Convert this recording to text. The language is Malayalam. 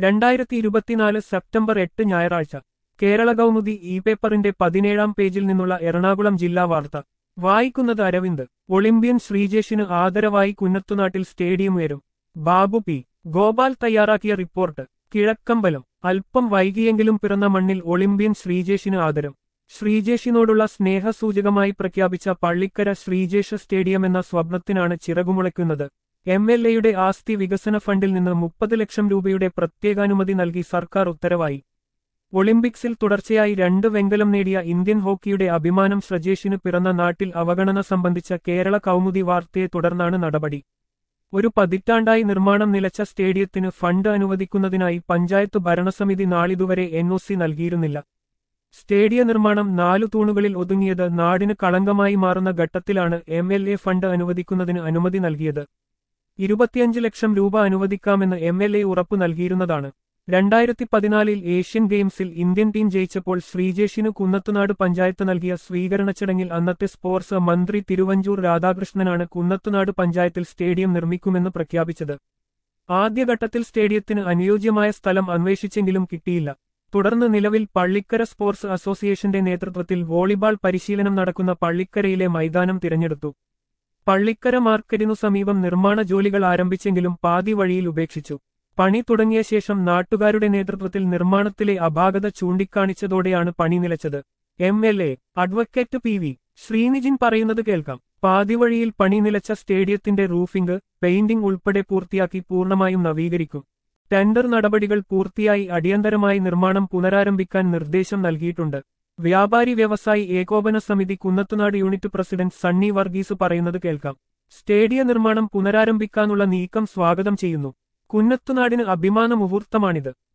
രണ്ടായിരത്തി ഇരുപത്തിനാല് സെപ്റ്റംബർ എട്ട് ഞായറാഴ്ച കേരള കൗമുദി ഇ പേപ്പറിന്റെ പതിനേഴാം പേജിൽ നിന്നുള്ള എറണാകുളം ജില്ലാ വാർത്ത വായിക്കുന്നത് അരവിന്ദ് ഒളിമ്പ്യൻ ശ്രീജേഷിന് ആദരവായി കുന്നത്തുനാട്ടിൽ സ്റ്റേഡിയം ഉയരും ബാബു പി ഗോപാൽ തയ്യാറാക്കിയ റിപ്പോർട്ട് കിഴക്കമ്പലം അല്പം വൈകിയെങ്കിലും പിറന്ന മണ്ണിൽ ഒളിമ്പ്യൻ ശ്രീജേഷിന് ആദരം ശ്രീജേഷിനോടുള്ള സ്നേഹസൂചകമായി പ്രഖ്യാപിച്ച പള്ളിക്കര ശ്രീജേഷ സ്റ്റേഡിയം എന്ന സ്വപ്നത്തിനാണ് ചിറകുമുളയ്ക്കുന്നത് എം എൽ എയുടെ ആസ്തി വികസന ഫണ്ടിൽ നിന്ന് മുപ്പത് ലക്ഷം രൂപയുടെ പ്രത്യേകാനുമതി നൽകി സർക്കാർ ഉത്തരവായി ഒളിമ്പിക്സിൽ തുടർച്ചയായി രണ്ട് വെങ്കലം നേടിയ ഇന്ത്യൻ ഹോക്കിയുടെ അഭിമാനം ശ്രജേഷിന് പിറന്ന നാട്ടിൽ അവഗണന സംബന്ധിച്ച കേരള കൗമുദി വാർത്തയെ തുടർന്നാണ് നടപടി ഒരു പതിറ്റാണ്ടായി നിർമ്മാണം നിലച്ച സ്റ്റേഡിയത്തിന് ഫണ്ട് അനുവദിക്കുന്നതിനായി പഞ്ചായത്ത് ഭരണസമിതി നാളിതുവരെ എൻഒസി നൽകിയിരുന്നില്ല സ്റ്റേഡിയ നിർമ്മാണം നാലു തൂണുകളിൽ ഒതുങ്ങിയത് നാടിന് കളങ്കമായി മാറുന്ന ഘട്ടത്തിലാണ് എം എൽ എ ഫണ്ട് അനുവദിക്കുന്നതിന് അനുമതി നൽകിയത് ഇരുപത്തിയഞ്ച് ലക്ഷം രൂപ അനുവദിക്കാമെന്ന് എം എൽ എ ഉറപ്പു നൽകിയിരുന്നതാണ് രണ്ടായിരത്തി പതിനാലിൽ ഏഷ്യൻ ഗെയിംസിൽ ഇന്ത്യൻ ടീം ജയിച്ചപ്പോൾ ശ്രീജേഷിന് കുന്നത്തുനാട് പഞ്ചായത്ത് നൽകിയ സ്വീകരണ ചടങ്ങിൽ അന്നത്തെ സ്പോർട്സ് മന്ത്രി തിരുവഞ്ചൂർ രാധാകൃഷ്ണനാണ് കുന്നത്തുനാട് പഞ്ചായത്തിൽ സ്റ്റേഡിയം നിർമ്മിക്കുമെന്ന് പ്രഖ്യാപിച്ചത് ആദ്യഘട്ടത്തിൽ സ്റ്റേഡിയത്തിന് അനുയോജ്യമായ സ്ഥലം അന്വേഷിച്ചെങ്കിലും കിട്ടിയില്ല തുടർന്ന് നിലവിൽ പള്ളിക്കര സ്പോർട്സ് അസോസിയേഷന്റെ നേതൃത്വത്തിൽ വോളിബാൾ പരിശീലനം നടക്കുന്ന പള്ളിക്കരയിലെ മൈതാനം തിരഞ്ഞെടുത്തു പള്ളിക്കര മാർക്കറ്റിനു സമീപം നിർമ്മാണ ജോലികൾ ആരംഭിച്ചെങ്കിലും പാതി വഴിയിൽ ഉപേക്ഷിച്ചു പണി തുടങ്ങിയ ശേഷം നാട്ടുകാരുടെ നേതൃത്വത്തിൽ നിർമ്മാണത്തിലെ അപാകത ചൂണ്ടിക്കാണിച്ചതോടെയാണ് പണി നിലച്ചത് M L A advocate P V Sreenijin പറയുന്നത് കേൾക്കാം പാതിവഴിയിൽ പണി നിലച്ച സ്റ്റേഡിയത്തിന്റെ റൂഫിംഗ് പെയിന്റിംഗ് ഉൾപ്പെടെ പൂർത്തിയാക്കി പൂർണ്ണമായും നവീകരിക്കും ടെൻഡർ നടപടികൾ പൂർത്തിയായി അടിയന്തരമായി നിർമ്മാണം പുനരാരംഭിക്കാൻ നിർദ്ദേശം നൽകിയിട്ടുണ്ട് വ്യാപാരി വ്യവസായി ഏകോപന സമിതി Kunnathunad unit president Sunny Varghese പറയുന്നത് കേൾക്കാം സ്റ്റേഡിയ നിർമ്മാണം പുനരാരംഭിക്കാനുള്ള നീക്കം സ്വാഗതം ചെയ്യുന്നു കുന്നത്തുനാടിന് അഭിമാന മുഹൂർത്തമാണിത്